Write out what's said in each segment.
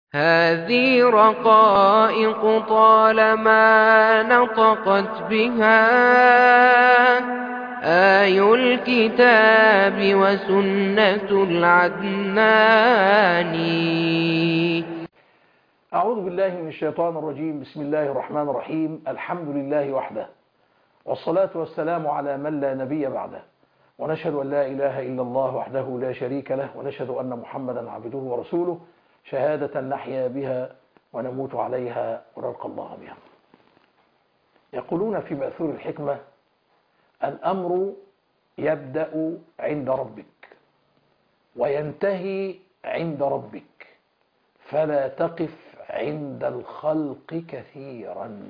هذه رقائق طالما نطقت بها آي الكتاب وسنة العدنان أعوذ بالله من الشيطان الرجيم بسم الله الرحمن الرحيم الحمد لله وحده والصلاة والسلام على من لا نبي بعده ونشهد أن لا إله إلا الله وحده لا شريك له ونشهد أن محمدا عبده ورسوله شهادة نحيا بها ونموت عليها ونلقى الله بها يقولون في مأثور الحكمة الأمر يبدأ عند ربك وينتهي عند ربك فلا تقف عند الخلق كثيرا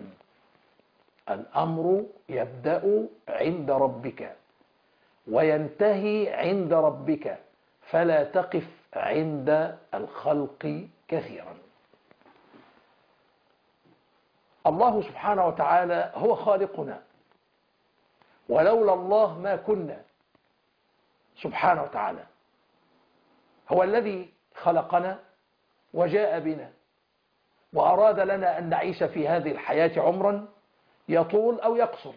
الأمر يبدأ عند ربك وينتهي عند ربك فلا تقف عند الخلق كثيرا الله سبحانه وتعالى هو خالقنا ولولا الله ما كنا سبحانه وتعالى هو الذي خلقنا وجاء بنا وأراد لنا أن نعيش في هذه الحياة عمرا يطول أو يقصر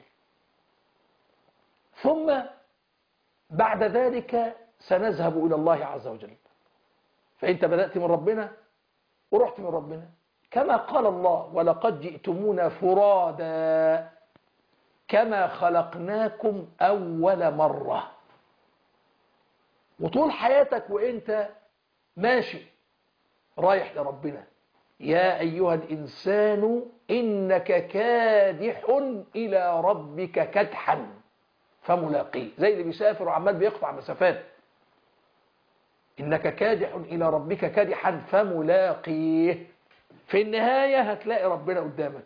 ثم بعد ذلك سنذهب إلى الله عز وجل فأنت بدأت من ربنا ورحت من ربنا كما قال الله ولقد جئتمونا فرادا كما خلقناكم أول مرة وطول حياتك وانت ماشي رايح لربنا يا أيها الإنسان إنك كادح إلى ربك كدحا فملاقيه زي اللي بيسافر وعمال بيقطع مسافات إنك كادح إلى ربك كادحا فملاقيه في النهاية هتلاقي ربنا قدامك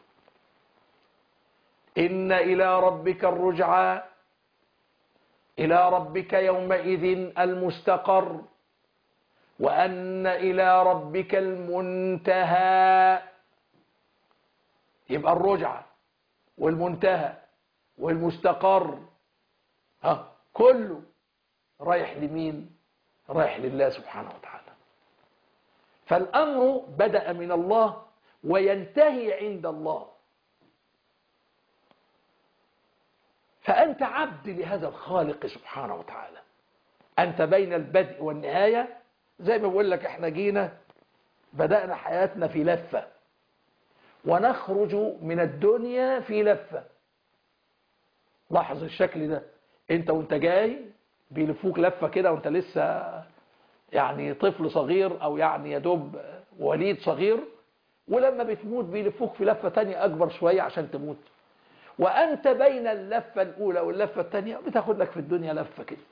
إن إلى ربك الرجعى إلى ربك يومئذ المستقر وأن إلى ربك المنتهى يبقى الرجعة والمنتهى والمستقر ها كله رايح لمين رايح لله سبحانه وتعالى فالأمر بدأ من الله وينتهي عند الله فأنت عبد لهذا الخالق سبحانه وتعالى أنت بين البدء والنهاية زي ما بقول لك احنا جينا بدأنا حياتنا في لفة ونخرج من الدنيا في لفة لاحظ الشكل ده انت وانت جاي بيلفوك لفة كده وانت لسه يعني طفل صغير او يعني يدوب وليد صغير ولما بتموت بيلفوك في لفة تانية اكبر شوية عشان تموت وانت بين اللفة الاولى واللفة التانية بتاخد لك في الدنيا لفة كده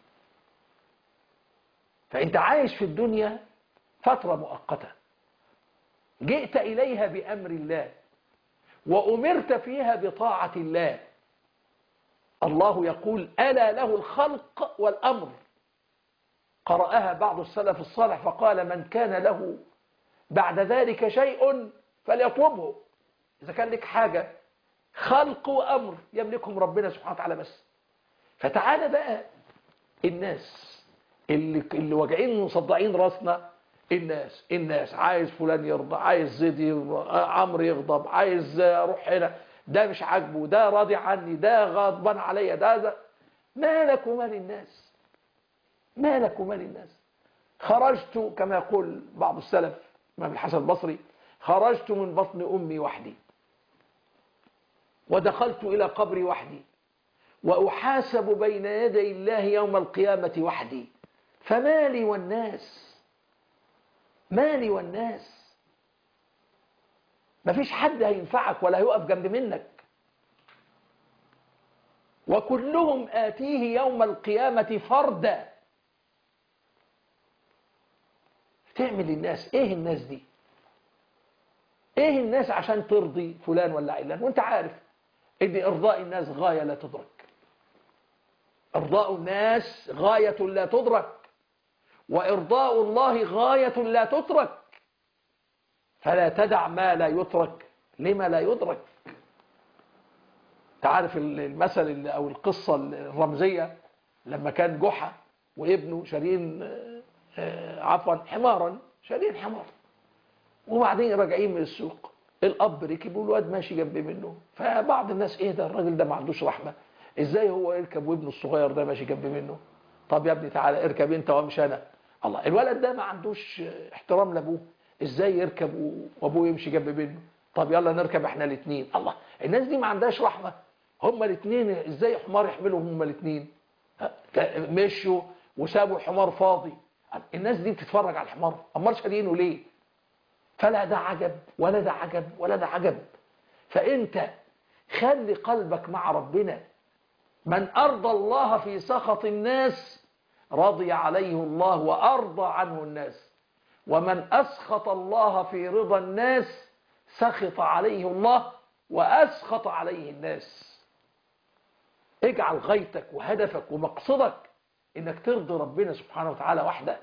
فانت عايش في الدنيا فترة مؤقتة جئت اليها بامر الله وامرت فيها بطاعة الله الله يقول ألا له الخلق والأمر قرأها بعض السلف الصالح فقال من كان له بعد ذلك شيء فليطلبه إذا كان لك حاجة خلق وأمر يملكهم ربنا سبحانه وتعالى بس فتعالى بقى الناس اللي, اللي واجعين مصدعين راسنا الناس الناس عايز فلان يرضى عايز زيد يرضى عمرو يغضب عايز اروح هنا ده مش عاجبه ده راضي عني ده غضبان عليا ده ده مالك ومال الناس مالك ومال الناس خرجت كما يقول بعض السلف امام الحسن البصري خرجت من بطن امي وحدي ودخلت الى قبري وحدي واحاسب بين يدي الله يوم القيامه وحدي فمالي والناس مالي والناس مفيش حد هينفعك ولا هيقف جنب منك وكلهم آتيه يوم القيامة فردا تعمل الناس ايه الناس دي ايه الناس عشان ترضي فلان ولا علان وانت عارف ان ارضاء الناس غاية لا تدرك ارضاء الناس غاية لا تدرك وارضاء الله غاية لا تترك فلا تدع ما لا يترك لما لا يدرك تعرف المثل أو القصة الرمزية لما كان جحا وابنه شارين عفوا حمارا شارين حمار وبعدين راجعين من السوق الاب ركب والواد ماشي جنب منه فبعض الناس ايه ده الراجل ده ما عندوش رحمه ازاي هو يركب وابنه الصغير ده ماشي جنب منه طب يا ابني تعالى اركب انت وامشي انا الله الولد ده ما عندوش احترام لابوه ازاي يركب و- وابوه يمشي جنب منه طب يلا نركب احنا الاثنين الله الناس دي ما عندهاش رحمه هما الاثنين ازاي حمار يحملهم هما الاثنين مشوا وسابوا الحمار فاضي الناس دي بتتفرج على الحمار امال شارينه ليه فلا ده عجب ولا ده عجب ولا ده عجب فانت خلي قلبك مع ربنا من ارضى الله في سخط الناس رضي عليه الله وارضى عنه الناس ومن اسخط الله في رضا الناس سخط عليه الله واسخط عليه الناس اجعل غايتك وهدفك ومقصدك انك ترضي ربنا سبحانه وتعالى وحده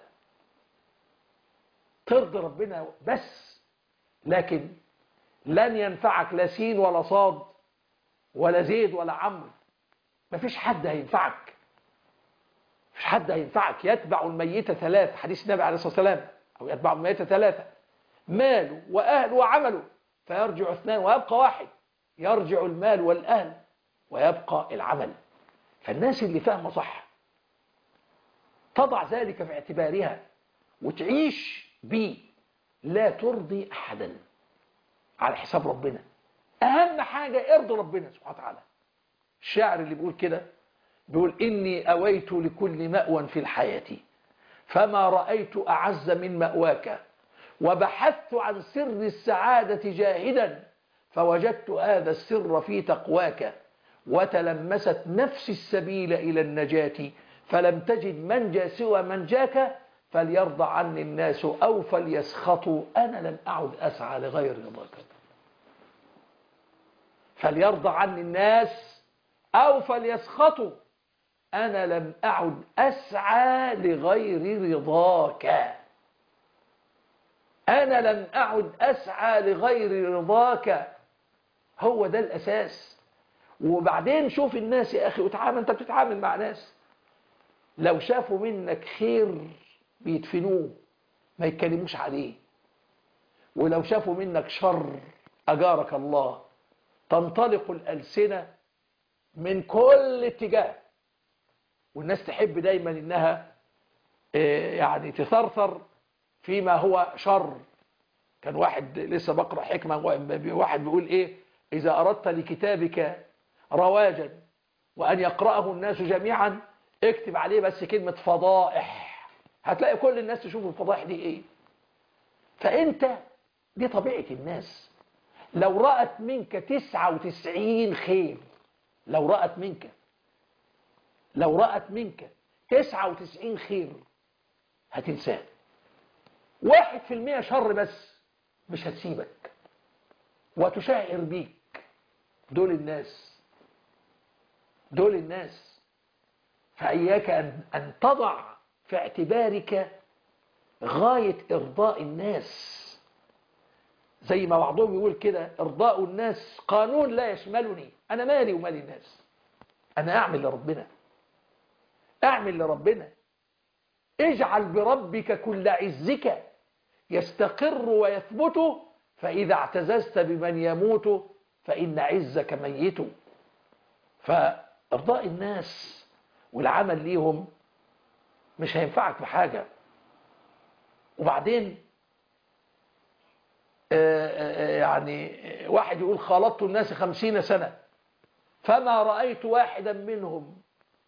ترضي ربنا بس لكن لن ينفعك لا سين ولا صاد ولا زيد ولا عمرو مفيش حد هينفعك مفيش حد هينفعك يتبع الميت ثلاث حديث النبي عليه الصلاة والسلام أو يتبع الميت ثلاثة ماله وأهله وعمله فيرجع اثنان ويبقى واحد يرجع المال والأهل ويبقى العمل فالناس اللي فاهمة صح تضع ذلك في اعتبارها وتعيش بيه لا ترضي أحدا على حساب ربنا أهم حاجة ارضي ربنا سبحانه وتعالى الشاعر اللي بيقول كده بيقول إني أويت لكل مأوى في الحياة فما رأيت أعز من مأواك وبحثت عن سر السعادة جاهدا فوجدت هذا السر في تقواك وتلمست نفسي السبيل إلى النجاة فلم تجد منجى سوى منجاك فليرضى عني الناس أو فليسخطوا أنا لم أعد أسعى لغير رضاك فليرضى عني الناس أو فليسخطوا أنا لم أعد أسعى لغير رضاك أنا لم أعد أسعى لغير رضاك هو ده الأساس وبعدين شوف الناس يا أخي وتعامل أنت بتتعامل مع ناس لو شافوا منك خير بيدفنوه ما يتكلموش عليه ولو شافوا منك شر أجارك الله تنطلق الألسنة من كل اتجاه والناس تحب دايما انها يعني تثرثر فيما هو شر كان واحد لسه بقرأ حكمة واحد بيقول ايه اذا اردت لكتابك رواجا وان يقرأه الناس جميعا اكتب عليه بس كلمة فضائح هتلاقي كل الناس تشوف الفضائح دي ايه فانت دي طبيعة الناس لو رأت منك تسعة وتسعين خير لو رأت منك لو رأت منك تسعة وتسعين خير هتنساه واحد في المية شر بس مش هتسيبك وتشعر بيك دول الناس دول الناس فإياك أن, أن تضع في اعتبارك غاية إرضاء الناس زي ما بعضهم يقول كده إرضاء الناس قانون لا يشملني أنا مالي ومالي الناس أنا أعمل لربنا أعمل لربنا اجعل بربك كل عزك يستقر ويثبت فإذا اعتززت بمن يموت فإن عزك ميت فإرضاء الناس والعمل ليهم مش هينفعك بحاجة وبعدين يعني واحد يقول خالطت الناس خمسين سنة فما رأيت واحدا منهم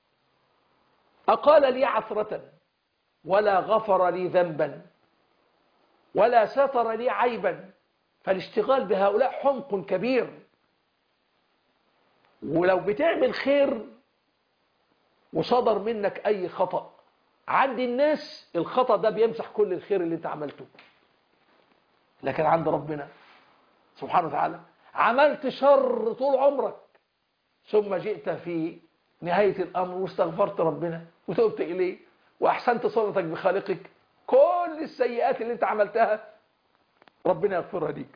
أقال لي عثرة ولا غفر لي ذنبا ولا ستر لي عيبا فالاشتغال بهؤلاء حمق كبير ولو بتعمل خير وصدر منك أي خطأ عند الناس الخطأ ده بيمسح كل الخير اللي انت عملته لكن عند ربنا سبحانه وتعالى عملت شر طول عمرك ثم جئت في نهاية الأمر واستغفرت ربنا وتوبت إليه وأحسنت صلتك بخالقك كل السيئات اللي انت عملتها ربنا يغفرها ليك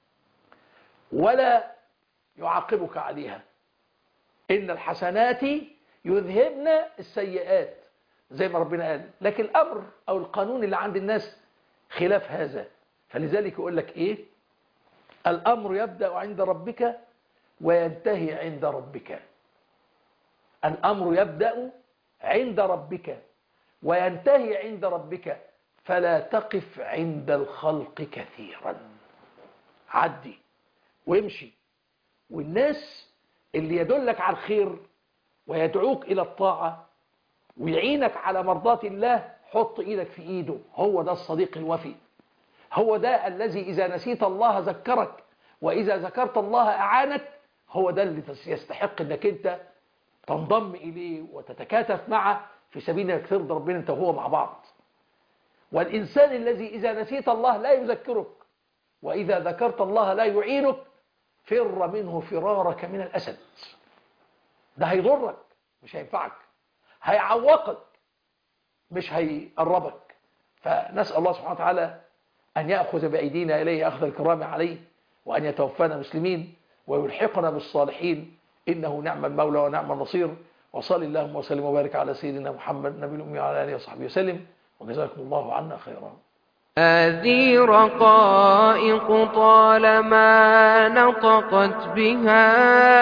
ولا يعاقبك عليها إن الحسنات يذهبن السيئات زي ما ربنا قال لكن الأمر أو القانون اللي عند الناس خلاف هذا فلذلك يقول لك إيه الأمر يبدأ عند ربك وينتهي عند ربك الأمر يبدأ عند ربك وينتهي عند ربك فلا تقف عند الخلق كثيرا عدي وامشي والناس اللي يدلك على الخير ويدعوك إلى الطاعة ويعينك على مرضاة الله حط إيدك في إيده هو ده الصديق الوفي هو ده الذي إذا نسيت الله ذكرك وإذا ذكرت الله أعانك هو ده اللي يستحق أنك أنت تنضم إليه وتتكاتف معه في سبيل أنك ترضى ربنا أنت وهو مع بعض والإنسان الذي إذا نسيت الله لا يذكرك وإذا ذكرت الله لا يعينك فر منه فرارك من الأسد ده هيضرك مش هينفعك هيعوقك مش هيقربك فنسأل الله سبحانه وتعالى أن يأخذ بأيدينا إليه أخذ الكرام عليه وأن يتوفانا مسلمين ويلحقنا بالصالحين إنه نعم المولى ونعم النصير وصلي اللهم وسلم وبارك على سيدنا محمد نبي الأمي وعلى آله وصحبه وسلم وجزاكم الله عنا خيرا هذه رقائق طالما نطقت بها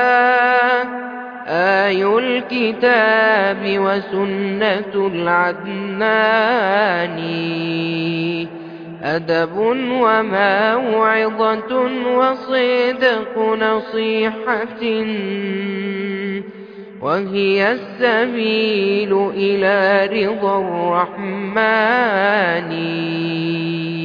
آي الكتاب وسنة العدنان أدب وموعظة وصدق نصيحة وهي السبيل إلى رضا الرحمن